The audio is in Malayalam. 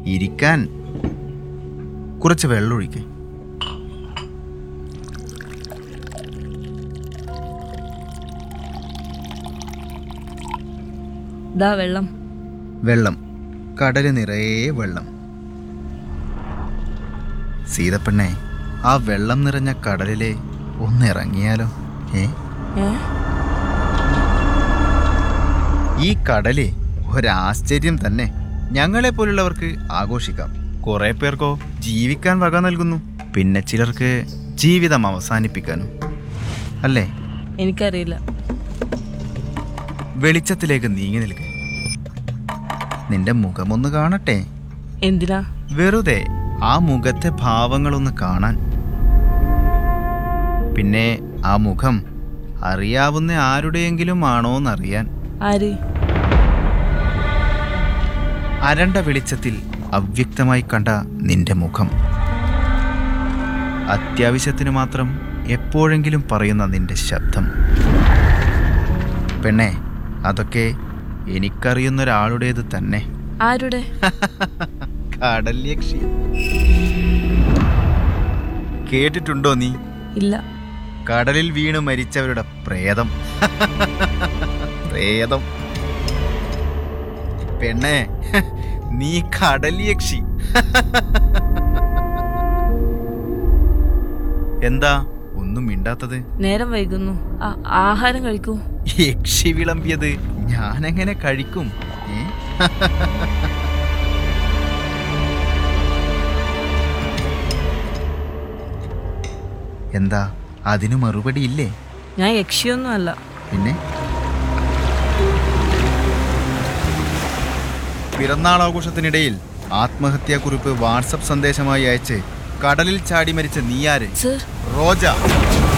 ഇരിക്കാൻ കുറച്ച് വെള്ളം ഒഴിക്കേ ദാ വെള്ളം വെള്ളം കടല് നിറയെ വെള്ളം സീതപ്പെണ്ണെ ആ വെള്ളം നിറഞ്ഞ കടലിലെ ഒന്നിറങ്ങിയാലോ ഏ ഏ ഈ കടല് ഒരാശ്ചര്യം തന്നെ ഞങ്ങളെ പോലുള്ളവർക്ക് ആഘോഷിക്കാം കുറെ പേർക്കോ ജീവിക്കാൻ വക നൽകുന്നു പിന്നെ ചിലർക്ക് ജീവിതം അവസാനിപ്പിക്കാനും അല്ലേ എനിക്കറിയില്ല വെളിച്ചത്തിലേക്ക് നീങ്ങി നിൽക്ക് നിന്റെ മുഖമൊന്ന് കാണട്ടെ എന്തിനാ വെറുതെ ആ മുഖത്തെ ഭാവങ്ങളൊന്ന് കാണാൻ പിന്നെ ആ മുഖം അറിയാവുന്ന ആരുടെയെങ്കിലും ആണോന്നറിയാൻ ആര് അരണ്ട വെളിച്ചത്തിൽ അവ്യക്തമായി കണ്ട നിന്റെ മുഖം അത്യാവശ്യത്തിന് മാത്രം എപ്പോഴെങ്കിലും പറയുന്ന നിന്റെ ശബ്ദം പെണ്ണെ അതൊക്കെ എനിക്കറിയുന്ന ഒരാളുടേത് തന്നെ ആരുടെ കടൽ യക്ഷി കേട്ടിട്ടുണ്ടോ നീ ഇല്ല കടലിൽ വീണ് മരിച്ചവരുടെ പ്രേതം പ്രേതം പെണ്ണെ നീ കടൽ യക്ഷി എന്താ ഒന്നും മിണ്ടാത്തത് നേരം വൈകുന്നു ആ- ആഹാരം കഴിക്കൂ യക്ഷി വിളമ്പിയത് ഞാനെങ്ങനെ കഴിക്കും ഏ? എന്താ അതിനു മറുപടി ഇല്ലേ ഞാൻ യക്ഷിയൊന്നും അല്ല പിന്നെ പിറന്നാൾ ആഘോഷത്തിനിടയിൽ ആത്മഹത്യാക്കുറിപ്പ് വാട്സപ്പ് സന്ദേശമായി അയച്ച് കടലിൽ ചാടി മരിച്ച നീയാര് സർ റോജ